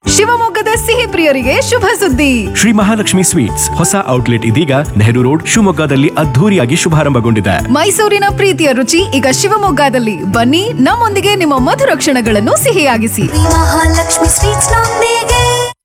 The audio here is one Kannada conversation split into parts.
ಶಿವಮೊಗ್ಗದ ಸಿಹಿ ಪ್ರಿಯರಿಗೆ ಶುಭ ಸುದ್ದಿ ಶ್ರೀ ಮಹಾಲಕ್ಷ್ಮಿ ಸ್ವೀಟ್ಸ್ ಹೊಸ ಔಟ್ಲೆಟ್ ಇದೀಗ ನೆಹರು ರೋಡ್ ಶಿವಮೊಗ್ಗದಲ್ಲಿ ಅದ್ಧೂರಿಯಾಗಿ ಶುಭಾರಂಭಗೊಂಡಿದೆ ಮೈಸೂರಿನ ಪ್ರೀತಿಯ ರುಚಿ ಈಗ ಶಿವಮೊಗ್ಗದಲ್ಲಿ ಬನ್ನಿ ನಮ್ಮೊಂದಿಗೆ ನಿಮ್ಮ ಮಧುರ ಕ್ಷಣಗಳನ್ನು ಸಿಹಿಯಾಗಿಸಿ ಮಹಾಲಕ್ಷ್ಮಿ ಸ್ವೀಟ್ಸ್ ನೊಂದಿಗೆ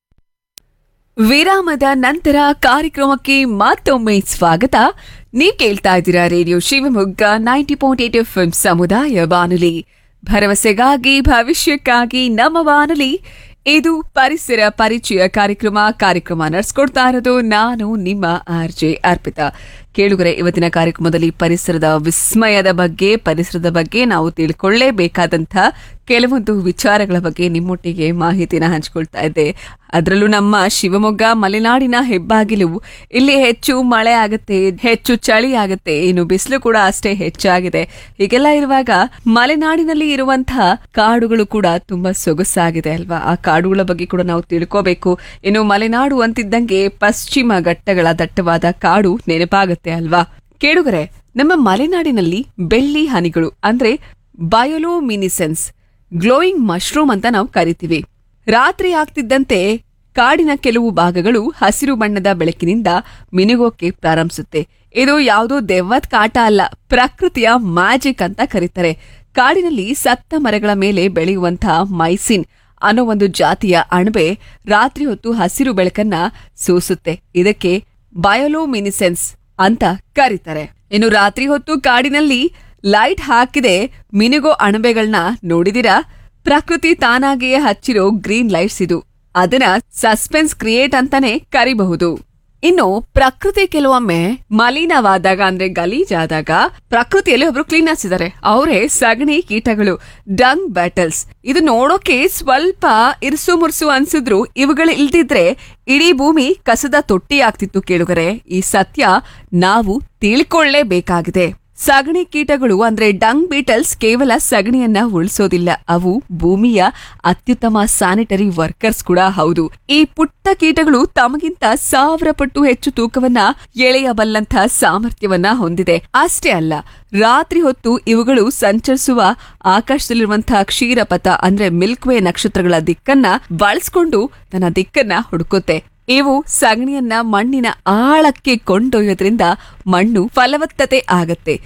ವಿರಾಮದ ನಂತರ ಕಾರ್ಯಕ್ರಮಕ್ಕೆ ಮತ್ತೊಮ್ಮೆ ಸ್ವಾಗತ ನೀವು ಕೇಳ್ತಾ ಇದ್ದೀರಾ radio Shivamogga ninety point eight F ಸಮುದಾಯ ಬಾನುಲಿ ಭರವಸೆಗಾಗಿ ಭವಿಷ್ಯಕ್ಕಾಗಿ ನಮ್ಮ ಬಾನುಲಿ ಇದು ಪರಿಸರ ಪರಿಚಯ ಕಾರ್ಯಕ್ರಮ ಕಾರ್ಯಕ್ರಮ ನಡೆಸ್ಕೊಡ್ತಾ ಇರೋದು ನಾನು ನಿಮ್ಮ ಆರ್ ಜೆ ಅರ್ಪಿತಾ ಕೇಳುಗರೆ ಇವತ್ತಿನ ಕಾರ್ಯಕ್ರಮದಲ್ಲಿ ಪರಿಸರದ ವಿಸ್ಮಯದ ಬಗ್ಗೆ ಪರಿಸರದ ಬಗ್ಗೆ ನಾವು ತಿಳ್ಕೊಳ್ಳೇಬೇಕಾದಂಥ ಕೆಲವೊಂದು ವಿಚಾರಗಳ ಬಗ್ಗೆ ನಿಮ್ಮೊಟ್ಟಿಗೆ ಮಾಹಿತಿನ ಹಂಚ್ಕೊಳ್ತಾ ಇದ್ದೆ ಅದರಲ್ಲೂ ನಮ್ಮ ಶಿವಮೊಗ್ಗ ಮಲೆನಾಡಿನ ಹೆಬ್ಬಾಗಿಲು ಇಲ್ಲಿ ಹೆಚ್ಚು ಮಳೆ ಆಗುತ್ತೆ ಹೆಚ್ಚು ಚಳಿ ಆಗುತ್ತೆ ಇನ್ನು ಬಿಸಿಲು ಕೂಡ ಅಷ್ಟೇ ಹೆಚ್ಚಾಗಿದೆ ಹೀಗೆಲ್ಲ ಇರುವಾಗ ಮಲೆನಾಡಿನಲ್ಲಿ ಇರುವಂತಹ ಕಾಡುಗಳು ಕೂಡ ತುಂಬಾ ಸೊಗಸಾಗಿದೆ ಅಲ್ವಾ ಆ ಕಾಡುಗಳ ಬಗ್ಗೆ ಕೂಡ ನಾವು ತಿಳ್ಕೋಬೇಕು ಇನ್ನು ಮಲೆನಾಡು ಅಂತಿದ್ದಂಗೆ ಪಶ್ಚಿಮ ಘಟ್ಟಗಳ ದಟ್ಟವಾದ ಕಾಡು ನೆನಪಾಗುತ್ತೆ ಅಲ್ವಾ ಕೇಳುಗರೆ ನಮ್ಮ ಮಲೆನಾಡಿನಲ್ಲಿ ಬೆಳ್ಳಿ ಹನಿಗಳು ಅಂದ್ರೆ ಬಯೋಲೋಮಿನಿಸೆನ್ಸ್ ಗ್ಲೋಯಿಂಗ್ ಮಶ್ರೂಮ್ ಅಂತ ನಾವು ಕರಿತೀವಿ ರಾತ್ರಿ ಆಗ್ತಿದ್ದಂತೆ ಕಾಡಿನ ಕೆಲವು ಭಾಗಗಳು ಹಸಿರು ಬಣ್ಣದ ಬೆಳಕಿನಿಂದ ಮಿನುಗೋಕೆ ಪ್ರಾರಂಭಿಸುತ್ತೆ ಇದು ಯಾವುದೋ ದೆವ್ವದ ಕಾಟ ಅಲ್ಲ ಪ್ರಕೃತಿಯ ಮ್ಯಾಜಿಕ್ ಅಂತ ಕರೀತಾರೆ ಕಾಡಿನಲ್ಲಿ ಸತ್ತ ಮರಗಳ ಮೇಲೆ ಬೆಳೆಯುವಂತಹ ಮೈಸಿನ್ ಅನ್ನೋ ಒಂದು ಜಾತಿಯ ಅಣಬೆ ರಾತ್ರಿ ಹೊತ್ತು ಹಸಿರು ಬೆಳಕನ್ನ ಸೂಸುತ್ತೆ ಇದಕ್ಕೆ ಬಯೋಲೋಮಿನಿಸೆನ್ಸ್ ಅಂತ ಕರೀತಾರೆ ಇನ್ನು ರಾತ್ರಿ ಹೊತ್ತು ಕಾಡಿನಲ್ಲಿ ಲೈಟ್ ಹಾಕಿದೆ ಮಿನುಗೋ ಅಣಬೆಗಳನ್ನ ನೋಡಿದಿರಾ ಪ್ರಕೃತಿ ತಾನಾಗಿಯೇ ಹಚ್ಚಿರೋ ಗ್ರೀನ್ ಲೈಟ್ಸ್ ಇದು ಅದನ್ನ ಸಸ್ಪೆನ್ಸ್ ಕ್ರಿಯೇಟ್ ಅಂತಾನೆ ಕರಿಬಹುದು ಇನ್ನು ಪ್ರಕೃತಿ ಕೆಲವೊಮ್ಮೆ ಮಲಿನವಾದಾಗ ಅಂದ್ರೆ ಗಲೀಜಾದಾಗ ಪ್ರಕೃತಿಯಲ್ಲಿ ಒಬ್ರು ಕ್ಲೀನರ್ಸ್ ಇದಾರೆ ಅವರೇ ಸಗಣಿ ಕೀಟಗಳು ಡಂಗ್ ಬ್ಯಾಟಲ್ಸ್ ಇದು ನೋಡೋಕೆ ಸ್ವಲ್ಪ ಇರ್ಸು ಮುರ್ಸು ಅನ್ಸಿದ್ರು ಇವುಗಳು ಇಲ್ದಿದ್ರೆ ಇಡೀ ಭೂಮಿ ಕಸದ ತೊಟ್ಟಿ ಆಗ್ತಿತ್ತು ಕೇಳುಗರೆ ಈ ಸತ್ಯ ನಾವು ತಿಳ್ಕೊಳ್ಳೇಬೇಕಾಗಿದೆ ಸಗಣಿ ಕೀಟಗಳು ಅಂದ್ರೆ ಡಂಗ್ ಬೀಟಲ್ಸ್ ಕೇವಲ ಸಗಣಿಯನ್ನ ಉಳಿಸೋದಿಲ್ಲ ಅವು ಭೂಮಿಯ ಅತ್ಯುತ್ತಮ ಸ್ಯಾನಿಟರಿ ವರ್ಕರ್ಸ್ ಕೂಡ ಹೌದು ಈ ಪುಟ್ಟ ಕೀಟಗಳು ತಮಗಿಂತ ಸಾವಿರ ಪಟ್ಟು ಹೆಚ್ಚು ತೂಕವನ್ನ ಎಳೆಯಬಲ್ಲಂತ ಸಾಮರ್ಥ್ಯವನ್ನ ಹೊಂದಿದೆ ಅಷ್ಟೇ ಅಲ್ಲ ರಾತ್ರಿ ಹೊತ್ತು ಇವುಗಳು ಸಂಚರಿಸುವ ಆಕಾಶದಲ್ಲಿರುವಂತಹ ಕ್ಷೀರಪಥ ಅಂದ್ರೆ ಮಿಲ್ಕ್ ವೇ ನಕ್ಷತ್ರಗಳ ದಿಕ್ಕನ್ನ ಬಳಸ್ಕೊಂಡು ತನ್ನ ದಿಕ್ಕನ್ನ ಹುಡುಕುತ್ತೆ ಇವು ಸಗಣಿಯನ್ನ ಮಣ್ಣಿನ ಆಳಕ್ಕೆ ಕೊಂಡೊಯ್ಯೋದ್ರಿಂದ ಮಣ್ಣು ಫಲವತ್ತತೆ ಆಗತ್ತೆ